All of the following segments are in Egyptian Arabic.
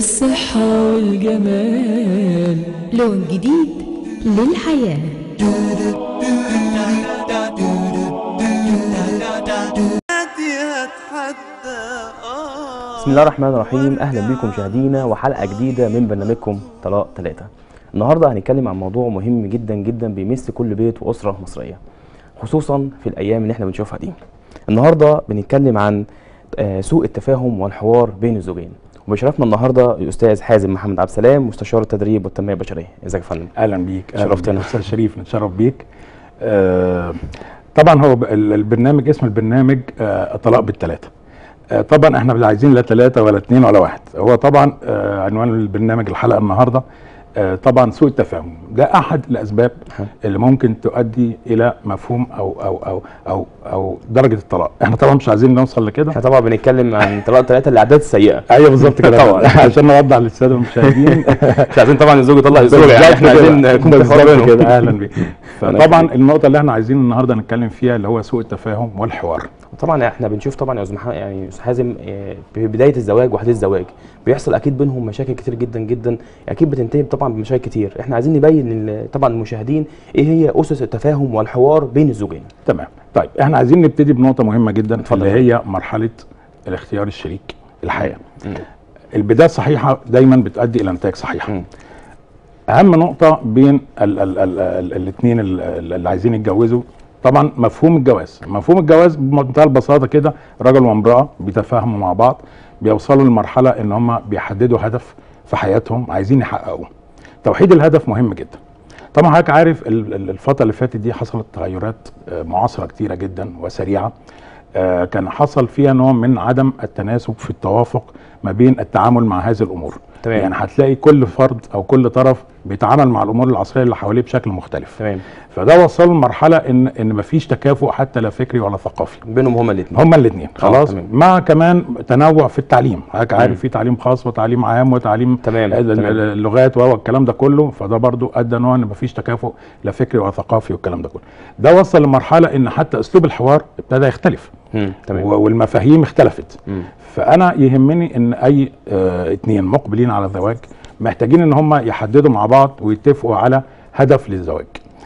الصحة والجمال لون جديد للحياة بسم الله الرحمن الرحيم اهلا بكم مشاهدينا وحلقه جديده من برنامجكم طلاق ثلاثة النهارده هنتكلم عن موضوع مهم جدا جدا بيمس كل بيت واسره مصريه خصوصا في الايام اللي احنا بنشوفها دي النهارده بنتكلم عن آه، سوء التفاهم والحوار بين الزوجين وبشرفنا النهارده الاستاذ حازم محمد عبد السلام مستشار التدريب والتنميه البشريه ازيك يا فندم اهلا بيك أهلاً شرفتنا. بيك. استاذ شريف نتشرف بيك آه طبعا هو ب- ال- البرنامج اسم البرنامج آه الطلاق بالثلاثه آه طبعا احنا لا عايزين لا ثلاثه ولا اثنين ولا واحد هو طبعا آه عنوان البرنامج الحلقه النهارده آه طبعا سوء التفاهم ده احد الاسباب اللي ممكن تؤدي الى مفهوم او او او او او درجه الطلاق احنا طبعا مش عايزين نوصل لكده احنا طبعا بنتكلم عن طلاق ثلاثة الاعداد السيئه ايوه بالظبط كده طبعاً. عشان نوضح للساده المشاهدين مش عايزين طبعا الزوج يطلق الزوجه يعني احنا بالظبط عايزين كده. يكون في حوار بالظبط بينهم. كده اهلا بيك فطبعا النقطه اللي احنا عايزين النهارده نتكلم فيها اللي هو سوء التفاهم والحوار طبعا احنا بنشوف طبعا يا استاذ محمد يعني استاذ حازم آه، في بدايه الزواج وحديث الزواج بيحصل اكيد بينهم مشاكل كتير جدا جدا اكيد بتنتهي طبعا بمشاكل كتير احنا عايزين نبين لل- طبعا المشاهدين ايه هي اسس التفاهم والحوار بين الزوجين تمام طيب احنا عايزين نبتدي بنقطه مهمه جدا اتفضل. اللي هي مرحله الاختيار الشريك الحياه مم. البدايه الصحيحه دايما بتؤدي الى نتائج صحيحه مم. اهم نقطه بين الاثنين اللي عايزين يتجوزوا طبعا مفهوم الجواز مفهوم الجواز بمنتهى البساطه كده راجل وامراه بيتفاهموا مع بعض بيوصلوا لمرحله ان هم بيحددوا هدف في حياتهم عايزين يحققوه توحيد الهدف مهم جدا طبعا حضرتك عارف ال- ال- الفتره اللي فاتت دي حصلت تغيرات آه، معاصره كتيره جدا وسريعه آه، كان حصل فيها نوع من عدم التناسب في التوافق ما بين التعامل مع هذه الامور تمام. يعني هتلاقي كل فرد او كل طرف بيتعامل مع الامور العصريه اللي حواليه بشكل مختلف تمام فده وصل لمرحله ان ان مفيش تكافؤ حتى لا فكري ولا ثقافي بينهم هما الاثنين هما الاثنين خلاص تمام. مع كمان تنوع في التعليم حضرتك مم. عارف في تعليم خاص وتعليم عام وتعليم تمام، ال- ال- تمام. اللغات والكلام ده كله فده برضو ادى نوع ان مفيش تكافؤ لا فكري ولا ثقافي والكلام ده كله ده وصل لمرحله ان حتى اسلوب الحوار ابتدى يختلف مم. تمام و- والمفاهيم اختلفت مم. فانا يهمني ان اي آه اتنين مقبلين على الزواج محتاجين ان هم يحددوا مع بعض ويتفقوا على هدف للزواج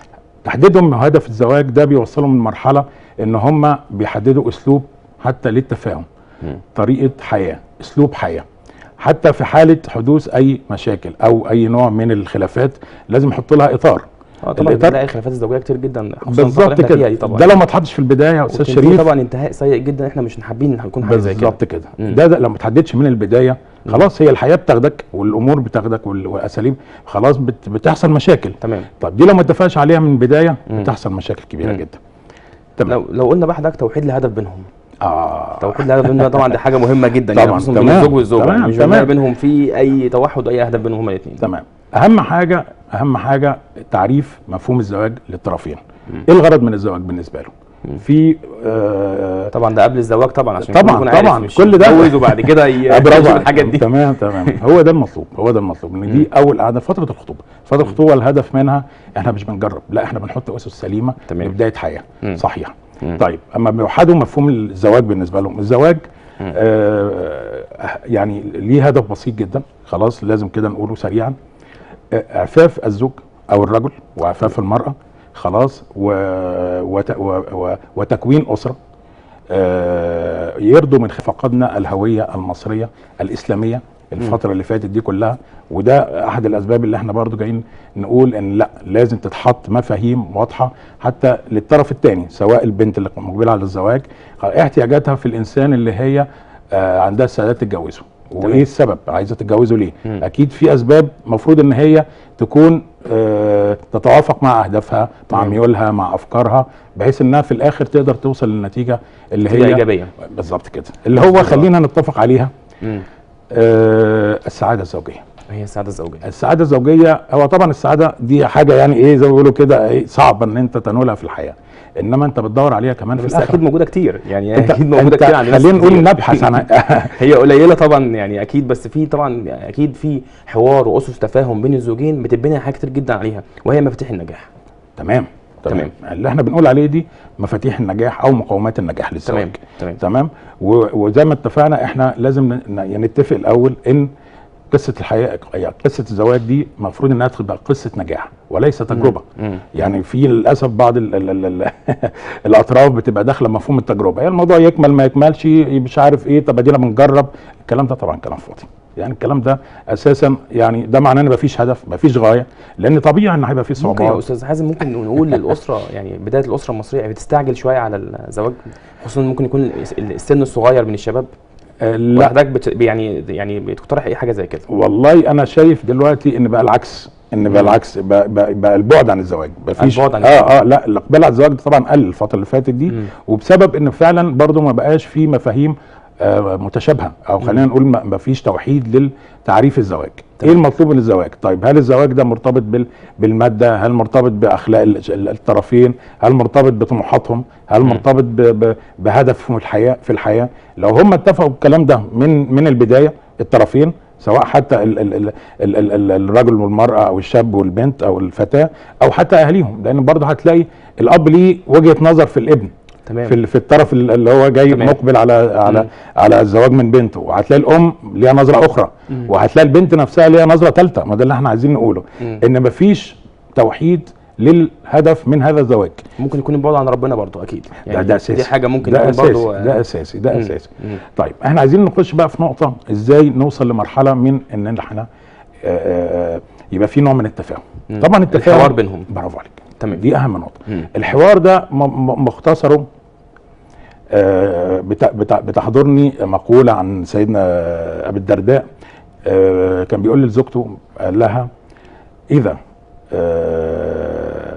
تحديدهم هدف الزواج ده بيوصلهم لمرحله ان هم بيحددوا اسلوب حتى للتفاهم مم. طريقه حياه اسلوب حياه حتى في حاله حدوث اي مشاكل او اي نوع من الخلافات لازم يحط لها اطار اه طبعا الإطار- بتلاقي خلافات الزوجيه كتير جدا خصوصا الفترة بالظبط اللي احنا فيها كده دي طبعا ده لو ما اتحطش في البدايه يا استاذ وبتنتهي شريف طبعا انتهاء سيء جدا احنا مش حابين ان يكون حاجه زي كده بالظبط كده مم. ده, ده لو ما تحددش من البدايه خلاص هي الحياه بتاخدك والامور بتاخدك وال- والاساليب خلاص بت بتحصل مشاكل تمام طب دي لو ما اتفقش عليها من البدايه مم. بتحصل مشاكل كبيره مم. جدا تمام لو لو قلنا بقى حضرتك توحيد الهدف بينهم اه توحيد الهدف بينهم ده طبعا دي حاجه مهمه جدا يعني طبعاً، خصوصا بين تمام، الزوج والزوجه تمام، مش تمام. بنلاقي بينهم في اي توحد اي هدف بينهم هما الاثنين تمام اهم حاجه اهم حاجه تعريف مفهوم الزواج للطرفين مم. ايه الغرض من الزواج بالنسبه له مم. في آه طبعا ده قبل الزواج طبعا عشان طبعاً، كله يكون عارف طبعاً، مش كل ده- يتجوز وبعد كده ي- برافو يشوف عليك. الحاجات دي تمام تمام هو ده المطلوب هو ده المطلوب ان دي اول قعده فتره الخطوبه فتره الخطوبه الهدف منها احنا مش بنجرب لا احنا بنحط اسس سليمه تمام. لبدايه حياه مم. صحيحه مم. طيب اما بيوحدوا مفهوم الزواج بالنسبه لهم الزواج مم. آه يعني ليه هدف بسيط جدا خلاص لازم كده نقوله سريعا آه، اعفاف الزوج او الرجل واعفاف المراه خلاص و... وت... و... و... وتكوين اسره آه، يرضوا من فقدنا الهويه المصريه الاسلاميه الفتره اللي فاتت دي كلها وده احد الاسباب اللي احنا برضو جايين نقول ان لا لازم تتحط مفاهيم واضحه حتى للطرف الثاني سواء البنت اللي مقبله على الزواج احتياجاتها في الانسان اللي هي آه، عندها استعداد تتجوزه تمام. وايه السبب عايزه تتجوزه ليه مم. اكيد في اسباب مفروض ان هي تكون آه، تتوافق مع اهدافها مع تمام. ميولها مع افكارها بحيث انها في الاخر تقدر توصل للنتيجه اللي نتيجة هي إيجابية. بالظبط كده اللي هو خلينا نتفق عليها مم. آه، السعاده الزوجيه هي السعاده الزوجيه السعاده الزوجيه هو طبعا السعاده دي حاجه يعني ايه زي ما بيقولوا كده ايه صعبه ان انت تنولها في الحياه انما انت بتدور عليها كمان في بس الاخره اكيد موجوده كتير يعني انت اكيد موجوده انت كتير عند ناس خلينا نقول كتير. نبحث عن هي قليله طبعا يعني اكيد بس في طبعا يعني اكيد في حوار واسس تفاهم بين الزوجين بتتبني حاجات كتير جدا عليها وهي مفاتيح النجاح تمام تمام اللي احنا بنقول عليه دي مفاتيح النجاح او مقومات النجاح للزواج تمام تمام تمام و- وزي ما اتفقنا احنا لازم ن- ن- نتفق الاول ان قصه الحياه يعني قصه الزواج دي المفروض انها تبقى قصه نجاح وليس تجربه مم. يعني في للاسف بعض ال ال ال ال الاطراف بتبقى داخله مفهوم التجربه يعني الموضوع يكمل ما يكملش مش عارف ايه طب ادينا بنجرب الكلام ده طبعا كلام فاضي يعني الكلام ده اساسا يعني ده معناه ان مفيش هدف مفيش غايه لان طبيعي ان هيبقى في ممكن يا صعوبات استاذ حازم ممكن نقول للاسره يعني بدايه الاسره المصريه بتستعجل شويه على الزواج خصوصا ممكن يكون الس- السن الصغير من الشباب آه، لا لا حضرتك بت يعني يعني بتقترح اي حاجه زي كده والله انا شايف دلوقتي ان بقى العكس ان بقى مم. العكس بقى, بقى, بقى البعد عن الزواج مفيش البعد عن اه الزواج. اه لا الاقبال على الزواج ده طبعا قل الفتره اللي فاتت دي مم. وبسبب ان فعلا برضو ما بقاش في مفاهيم آه متشابهه او خلينا نقول ما ما فيش توحيد لتعريف الزواج تمام. ايه المطلوب من الزواج طيب هل الزواج ده مرتبط بال بالماده هل مرتبط باخلاق ال- ال- الطرفين هل مرتبط بطموحاتهم هل مم. مرتبط ب ب بهدف في الحياه في الحياه لو هم اتفقوا بالكلام ده من من البدايه الطرفين سواء حتى ال ال ال ال ال ال الرجل والمراه او الشاب والبنت او الفتاه او حتى اهاليهم لان برضه هتلاقي الاب ليه وجهه نظر في الابن تمام في ال- في الطرف ال- اللي هو جاي تمام. مقبل على على مم. على الزواج من بنته وهتلاقي الام ليها نظره اخرى مم. وهتلاقي البنت نفسها ليها نظره ثالثه ما ده اللي احنا عايزين نقوله مم. ان مفيش توحيد للهدف من هذا الزواج ممكن يكون البعد عن ربنا برضو اكيد ده ده اساسي دي حاجه ممكن ده يكون اساسي برضو آه، ده اساسي ده مم. اساسي مم. طيب احنا عايزين نخش بقى في نقطه ازاي نوصل لمرحله من ان احنا آه، آه، يبقى في نوع من التفاهم مم. طبعا التفاهم الحوار بينهم برافو عليك تمام دي اهم نقطه مم. الحوار ده م- م- مختصره آه، بت- بت- بتحضرني مقولة عن سيدنا أبي الدرداء آه، كان بيقول لزوجته قال لها إذا آه،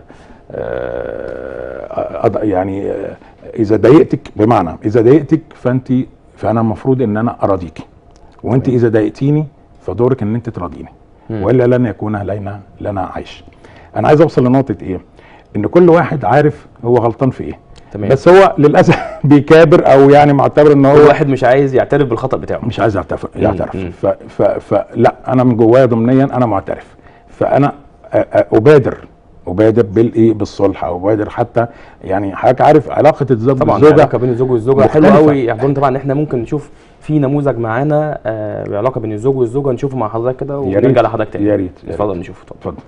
آه، أض- يعني آه، إذا ضايقتك بمعنى إذا ضايقتك فأنت فأنا المفروض إن أنا أراضيك وأنت إذا ضايقتيني فدورك إن أنت تراضيني مم. والا لن يكون لنا لنا عيش انا عايز اوصل لنقطه ايه ان كل واحد عارف هو غلطان في ايه تمام بس هو للاسف بيكابر او يعني معتبر ان كل هو واحد مش عايز يعترف بالخطا بتاعه مش عايز يعترف مم. يعترف مم. ف ف فلا انا من جوايا ضمنيا انا معترف فانا أ- أ- ابادر ابادر بالايه بالصلح او ابادر حتى يعني حضرتك عارف علاقه الزوج طبعا بالزوجه العلاقه بين الزوج والزوجه حلوه مختلفة. قوي يعني طبعا احنا ممكن نشوف في نموذج معانا آه بعلاقه بين الزوج والزوجه نشوفه مع حضرتك كده يا ونرجع ريت. لحضرتك تاني يا ريت يا اتفضل ريت. نشوفه اتفضل اتفضل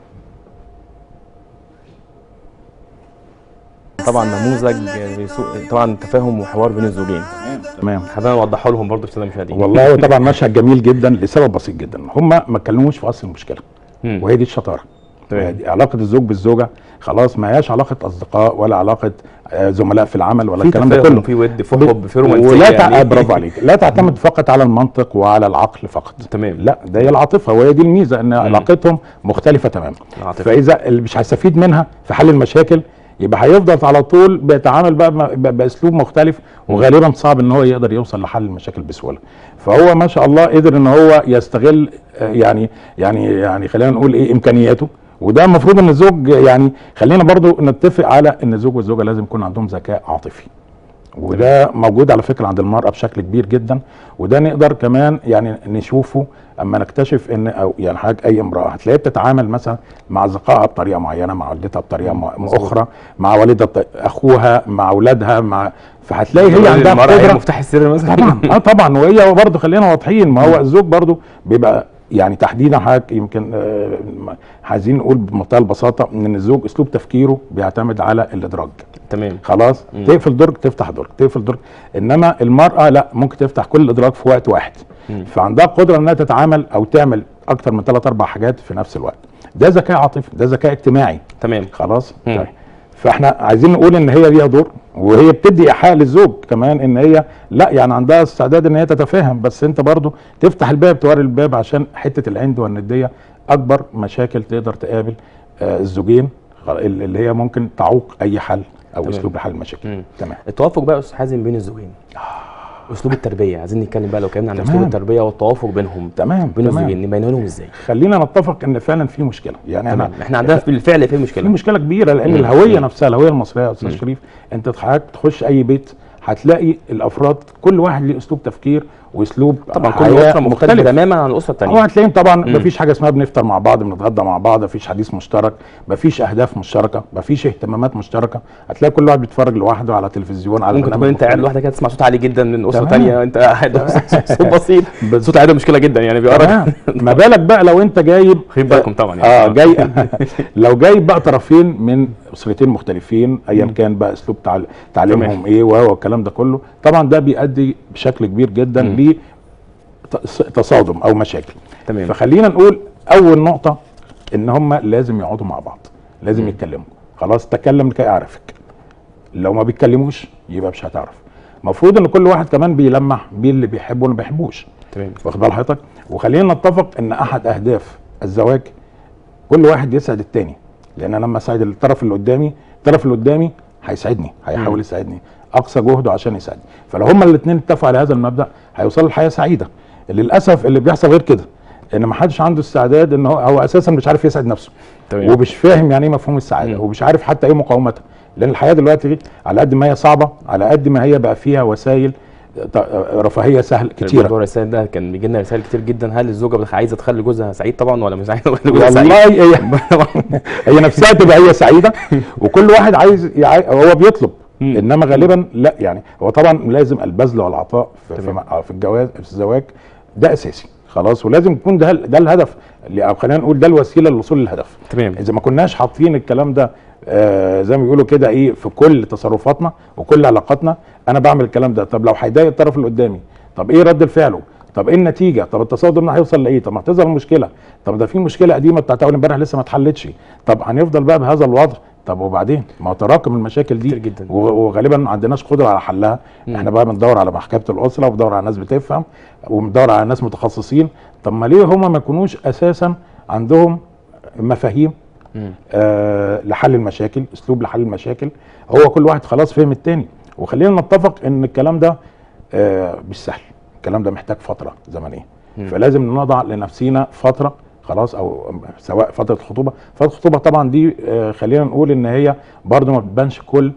طبعا نموذج بيسوق طبعا تفاهم وحوار بين الزوجين تمام حابين نوضحه لهم برضه الساده المشاهدين والله هو طبعا مشهد جميل جدا لسبب بسيط جدا هم ما اتكلموش في اصل المشكله مم. وهي دي الشطاره تمام. وهي دي علاقه الزوج بالزوجه خلاص ما هياش علاقه اصدقاء ولا علاقه آه، زملاء في العمل ولا في الكلام ده تفاهم كله في ود في حب في رومانسيه ولا تع... يعني. برافو عليك لا تعتمد فقط على المنطق وعلى العقل فقط تمام لا ده هي العاطفه وهي دي الميزه ان علاقتهم مختلفه تماما العاطفة. فاذا اللي مش هيستفيد منها في حل المشاكل يبقى هيفضل على طول بيتعامل بقى ب- ب- باسلوب مختلف وغالبا صعب ان هو يقدر يوصل لحل المشاكل بسهوله فهو ما شاء الله قدر ان هو يستغل آه، يعني يعني يعني خلينا نقول ايه امكانياته وده المفروض ان الزوج يعني خلينا برضو نتفق على ان الزوج والزوجه لازم يكون عندهم ذكاء عاطفي وده موجود على فكره عند المراه بشكل كبير جدا وده نقدر كمان يعني نشوفه اما نكتشف ان او يعني حضرتك اي امراه هتلاقيها بتتعامل مثلا مع اصدقائها بطريقه معينه مع والدتها بطريقه م- مظبوط. اخرى مع والده اخوها مع اولادها مع فهتلاقي هي تقول عندها المرأة هي قدره مفتاح السر مثلا طبعا اه طبعا وهي برضه خلينا واضحين ما هو الزوج برضه بيبقى يعني تحديدا حضرتك يمكن آه، عايزين نقول بمنتهى البساطه ان الزوج اسلوب تفكيره بيعتمد على الادراج تمام خلاص مم. تقفل درج تفتح درج تقفل درج انما المراه لا ممكن تفتح كل الادراج في وقت واحد مم. فعندها قدره انها تتعامل او تعمل اكتر من ثلاث اربع حاجات في نفس الوقت ده ذكاء عاطفي ده ذكاء اجتماعي تمام خلاص مم. طيب فاحنا عايزين نقول ان هي ليها دور وهي بتدي ايحاء للزوج كمان ان هي لا يعني عندها استعداد ان هي تتفاهم بس انت برضو تفتح الباب تواري الباب عشان حته العند والنديه اكبر مشاكل تقدر تقابل آه الزوجين خ- اللي هي ممكن تعوق اي حل او تمام. اسلوب لحل المشاكل مم. تمام التوافق بقى يا استاذ حازم بين الزوجين اسلوب التربيه عايزين نتكلم بقى لو اتكلمنا عن تمام. اسلوب التربيه والتوافق بينهم تمام بين تمام الزوجين نبين لهم ازاي خلينا نتفق ان فعلا في مشكله يعني تمام احنا احنا عندنا بالفعل في في مشكله مشكله كبيره لان مم. الهويه مم. نفسها الهويه المصريه يا استاذ مم. شريف انت حضرتك تخش اي بيت هتلاقي الافراد كل واحد ليه اسلوب تفكير واسلوب طبعا كل حياة اسره مختلفه تماما عن الاسره هو الثانيه هتلاقيهم طبعا مفيش حاجه اسمها بنفطر مع بعض بنتغدى مع بعض مفيش حديث مشترك مفيش اهداف مشتركه مفيش اهتمامات مشتركه هتلاقي كل واحد بيتفرج لوحده على تلفزيون على ممكن تكون برنامج انت قاعد مختلف. لوحدك كده تسمع صوت عالي جدا من اسره تمام. ثانيه انت قاعد صوت بسيط بس- صوت عالي ده مشكله جدا يعني بيقرب تمام ما بالك بقى لو انت جايب خد بالكم طبعا اه يعني جاي لو جايب بقى طرفين من اسرتين مختلفين ايا كان بقى اسلوب تعل... تعليمهم تمام. ايه وهو الكلام ده كله طبعا ده بيؤدي بشكل كبير جدا ل تصادم او مشاكل تمام. فخلينا نقول اول نقطه ان هم لازم يقعدوا مع بعض لازم يتكلموا خلاص تكلم لكي اعرفك لو ما بيتكلموش يبقى مش هتعرف المفروض ان كل واحد كمان بيلمح بيه اللي بيحبه واللي ما بيحبوش تمام واخد بال حضرتك وخلينا نتفق ان احد اهداف الزواج كل واحد يسعد التاني لان انا لما اساعد الطرف اللي قدامي الطرف اللي قدامي هيساعدني هيحاول يساعدني اقصى جهده عشان يساعدني فلو هما الاثنين اتفقوا على هذا المبدا هيوصلوا لحياه سعيده للاسف اللي بيحصل غير كده ان ما حدش عنده استعداد ان هو هو اساسا مش عارف يسعد نفسه تمام. ومش فاهم يعني ايه مفهوم السعاده مم. ومش عارف حتى ايه مقاومتها لان الحياه دلوقتي على قد ما هي صعبه على قد ما هي بقى فيها وسائل ط- رفاهيه سهل كتيره موضوع الرسائل ده كان بيجي لنا رسائل كتير جدا هل الزوجه بتخ- عايزه تخلي جوزها سعيد طبعا ولا مش عايزه تخلي جوزها سعيد والله هي هي نفسها تبقى هي سعيده وكل واحد عايز يع- هو بيطلب مم. انما غالبا لا يعني هو طبعا لازم البذل والعطاء في, في, تمام. م- في الجواز في الزواج ده اساسي خلاص ولازم يكون ده ده الهدف اللي- او خلينا نقول ده الوسيله للوصول للهدف تمام اذا ما كناش حاطين الكلام ده آه زي ما بيقولوا كده ايه في كل تصرفاتنا وكل علاقاتنا انا بعمل الكلام ده طب لو هيضايق الطرف اللي قدامي طب ايه رد فعله طب ايه النتيجه طب التصادم ده هيوصل لايه طب ما هتظهر المشكله طب ده في مشكله قديمه بتاعت اول امبارح لسه ما اتحلتش طب هنفضل بقى بهذا الوضع طب وبعدين ما هو تراكم المشاكل دي كتير جدا. و- وغالبا ما عندناش قدره على حلها مم. احنا بقى بندور على محكمه الاسره وبندور على ناس بتفهم وبندور على ناس متخصصين طب ما ليه هم ما يكونوش اساسا عندهم مفاهيم مم. آه لحل المشاكل اسلوب لحل المشاكل هو كل واحد خلاص فهم التاني وخلينا نتفق ان الكلام ده آه مش سهل الكلام ده محتاج فتره زمنيه مم. فلازم نضع لنفسينا فتره خلاص او سواء فتره خطوبه فتره الخطوبه طبعا دي آه خلينا نقول ان هي برضو ما بتبانش كل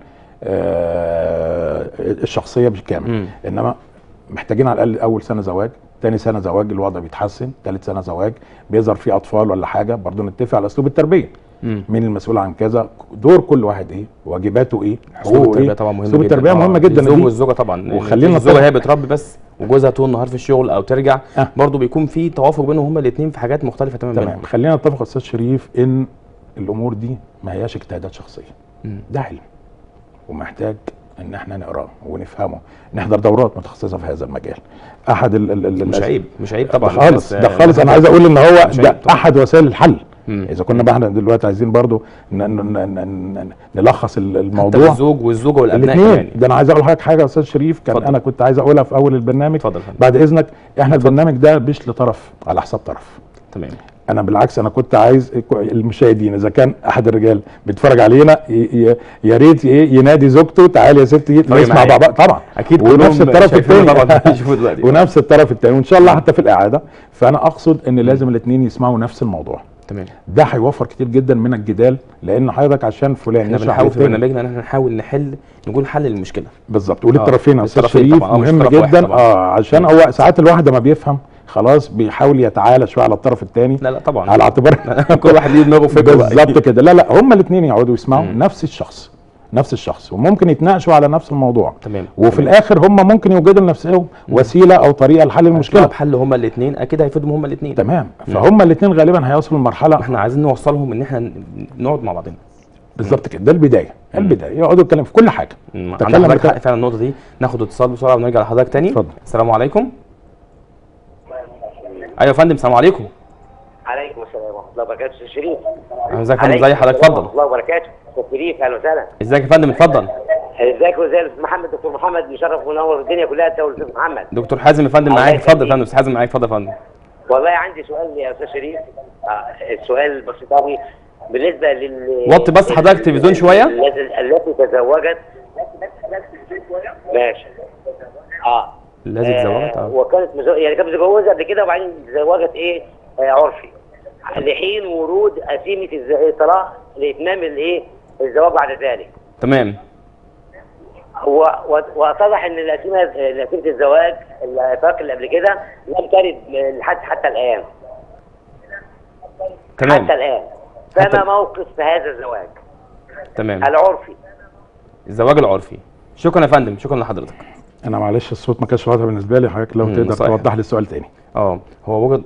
آه الشخصيه بالكامل مم. انما محتاجين على الاقل اول سنه زواج تاني سنه زواج الوضع بيتحسن تالت سنه زواج بيظهر فيه اطفال ولا حاجه برضو نتفق على اسلوب التربيه مم. مين المسؤول عن كذا دور كل واحد ايه واجباته ايه اسلوب حقوقه التربيه ايه طبعا مهم اسلوب جدا التربيه آه، مهمه جدا الزوج دي. والزوجه طبعا وخلينا الزوجه نتفق- هي بتربي بس وجوزها طول النهار في الشغل او ترجع آه. برضه بيكون في توافق بينهم هما الاثنين في حاجات مختلفه تماما تمام بينهم خلينا نتفق يا استاذ شريف ان الامور دي ما هياش اجتهادات شخصيه مم. ده علم ومحتاج ان احنا نقراه ونفهمه نحضر دورات متخصصه في هذا المجال احد ال ال ال مش ال- عيب مش عيب ده طبعا خالص بس، ده آه، خالص انا عايز اقول ان هو مش ده عيب طبعاً. احد وسائل الحل مم. اذا كنا بقى احنا دلوقتي عايزين برضو ن- ن- ن- ن- ن- نلخص ال- حتى الموضوع الزوج والزوجه والابناء الاثنين كمان ده انا عايز اقول لحضرتك حاجه يا استاذ شريف كان اتفضل. انا كنت عايز اقولها في اول البرنامج اتفضل يا فندم. بعد اذنك احنا البرنامج ده مش لطرف على حساب طرف تمام انا بالعكس انا كنت عايز المشاهدين اذا كان احد الرجال بيتفرج علينا ي- ي- يا ريت ايه ينادي زوجته تعالي يا ستي نسمع معايا. مع بعض طبعا اكيد ونفس كلهم الطرف شايفيننا الثاني طبعا يشوفوا دلوقتي ونفس الطرف الثاني وان شاء الله حتى في الاعاده فانا اقصد ان لازم الاثنين يسمعوا نفس الموضوع تمام ده هيوفر كتير جدا من الجدال لان حضرتك عشان فلان احنا يشرح بنحاول في للتاني برنامجنا ان احنا نحاول نحل نقول حل للمشكله بالظبط وللطرفين يا استاذ للطرفين شريف طبعاً، آه، مش مهم طرف واحد جدا طبعاً. اه عشان هو ساعات الواحد ما بيفهم خلاص بيحاول يتعالى شويه على الطرف الثاني لا لا طبعا على اعتبار كل واحد ليه دماغه وفكره بقى. بالظبط كده لا لا هما الاثنين يقعدوا يسمعوا مم. نفس الشخص نفس الشخص وممكن يتناقشوا على نفس الموضوع تمام وفي تمام. الاخر هم ممكن يوجدوا لنفسهم وسيله او طريقه لحل المشكله المشكله بحل هما الاثنين اكيد هيفيدهم هما الاثنين تمام فهم الاثنين غالبا هيوصلوا لمرحله احنا عايزين نوصلهم ان احنا نقعد مع بعضنا بالظبط كده ده البدايه البدايه يقعدوا يتكلموا في كل حاجه عند تكلم حضرتك بك- حق فعلا النقطه دي ناخد اتصال بسرعه ونرجع لحضرتك تاني اتفضل. السلام عليكم ايوه يا فندم السلام عليكم عليكم السلام ورحمه الله وبركاته استاذ شريف ازيك يا فندم عليكم ازي حضرتك السلام اتفضل ورحمه الله وبركاته استاذ شريف اهلا وسهلا ازيك يا فندم اتفضل ازيك وازي الاستاذ محمد دكتور محمد مشرف ومنور الدنيا كلها انت والاستاذ محمد دكتور حازم يا فندم الله معاك اتفضل يا يخليك. فندم استاذ حازم معاك اتفضل يا فندم والله عندي سؤال يا استاذ شريف آه السؤال بسيط قوي بالنسبه لل وطي بس حضرتك التلفزيون شوية. التي التي تزوجت ماشي اه لازم تزوجت آه اه وكانت مزو... يعني كانت متجوزه قبل كده وبعدين تزوجت ايه آه عرفي لحين ورود قسيمه الز- الطلاق لاتمام الايه الزواج بعد ذلك تمام هو و- واتضح ان القسيمه نتيجه الزواج الطلاق اللي قبل كده لم ترد لحد حتى الان تمام حتى الان حتى- فما موقف هذا الزواج تمام العرفي الزواج العرفي شكرا يا فندم شكرا لحضرتك انا معلش الصوت ما كانش واضح بالنسبه لي حضرتك لو مم، تقدر صحيح. توضح لي السؤال تاني اه هو وجد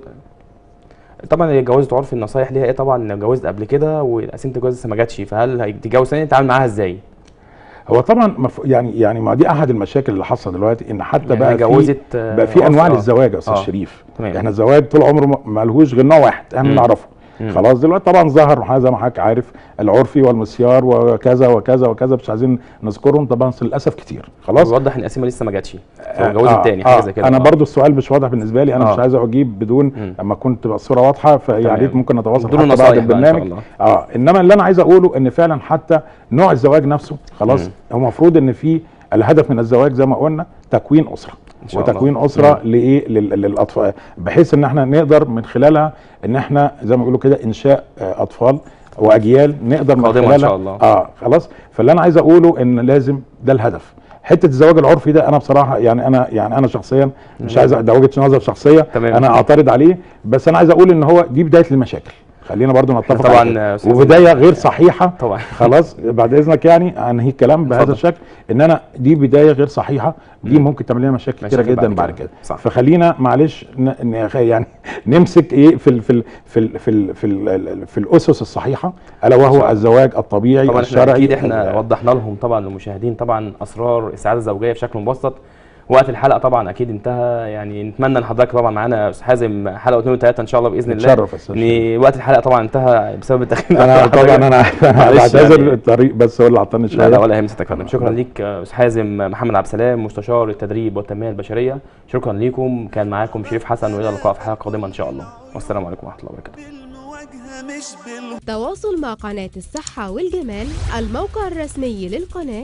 طبعا هي جوازة عرفي النصايح ليها ايه طبعا لو جوزت قبل كده وقسيمة الجواز لسه ما جاتش فهل هتتجوز تاني تتعامل معاها ازاي؟ هو طبعا مف... يعني يعني ما دي احد المشاكل اللي حاصله دلوقتي ان حتى يعني بقى هي في جوزت، آه، بقى في خلاص، انواع آه. للزواج يا استاذ آه. شريف تمام. احنا الزواج طول عمره ما- ما لهوش غير نوع واحد احنا مم. نعرفه مم. خلاص دلوقتي طبعا ظهر زي ما حضرتك عارف العرفي والمسيار وكذا وكذا وكذا مش عايزين نذكرهم طبعا بس للاسف كتير خلاص بيوضح ان القسيمة لسه ما جاتش آه، فجوزت آه، تاني آه، حاجة زي كده انا آه. برضو السؤال مش واضح بالنسبه لي انا آه. مش عايز اجيب بدون مم. لما كنت تبقى الصوره واضحه فيا تمام. ريت ممكن نتواصل بدون حتى بعد نصايح بقى إن شاء البرنامج الله. اه انما اللي انا عايز اقوله ان فعلا حتى نوع الزواج نفسه خلاص مم. هو المفروض ان في الهدف من الزواج زي ما قلنا تكوين اسره إن شاء الله. وتكوين اسره مم. لايه لل- للاطفال بحيث ان احنا نقدر من خلالها ان احنا زي ما بيقولوا كده انشاء آه، اطفال واجيال نقدر من قادمة إن خلالها شاء الله. اه خلاص فاللي انا عايز اقوله ان لازم ده الهدف حته الزواج العرفي ده انا بصراحه يعني انا يعني انا شخصيا مش عايز ده وجهه نظر شخصيه تمام. انا اعترض عليه بس انا عايز اقول ان هو دي بدايه المشاكل خلينا برضو نتفق طبعاً، على كده. آه، أستاذ وبدايه غير صحيحه طبعا خلاص بعد اذنك يعني انهي الكلام بهذا اتفضل. الشكل ان انا دي بدايه غير صحيحه دي ممكن تعمل لنا مشاكل كتيره مشاكل جدا بعد بعد كده. كده صح. فخلينا معلش ن- ن- يعني نمسك ايه في ال في ال في ال في ال في, ال في الاسس الصحيحه الا وهو الزواج الطبيعي طبعا احنا الشرعي اكيد احنا ال- وضحنا لهم طبعا للمشاهدين طبعا اسرار السعاده الزوجيه بشكل مبسط وقت الحلقه طبعا اكيد انتهى يعني نتمنى ان حضرتك طبعا معانا يا استاذ حازم حلقه واثنين وثلاثه ان شاء الله باذن الله نتشرف يا أستاذ ان وقت الحلقه طبعا انتهى بسبب التاخير انا بتاع طبعا حضرتك. انا انا معلش بعتذر يعني. الطريق بس هو اللي عطلني شويه لا لا ولا يهمك يا فندم شكرا ليك يا استاذ حازم محمد عبد السلام مستشار التدريب والتنميه البشريه شكرا ليكم كان معاكم شريف حسن والى اللقاء في حلقه قادمه ان شاء الله والسلام عليكم ورحمه الله وبركاته بالمواجهة مش بال تواصل مع قناة الصحة والجمال الموقع الرسمي للقناة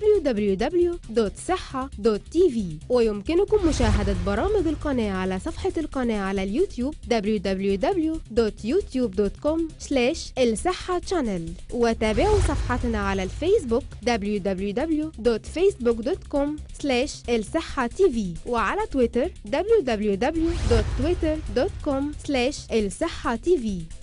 www.صحة.tv ويمكنكم مشاهدة برامج القناة على صفحة القناة على اليوتيوب www.youtube.com الصحة channel وتابعوا صفحتنا على الفيسبوك www.facebook.com الصحة tv وعلى تويتر www.twitter.com الصحة tv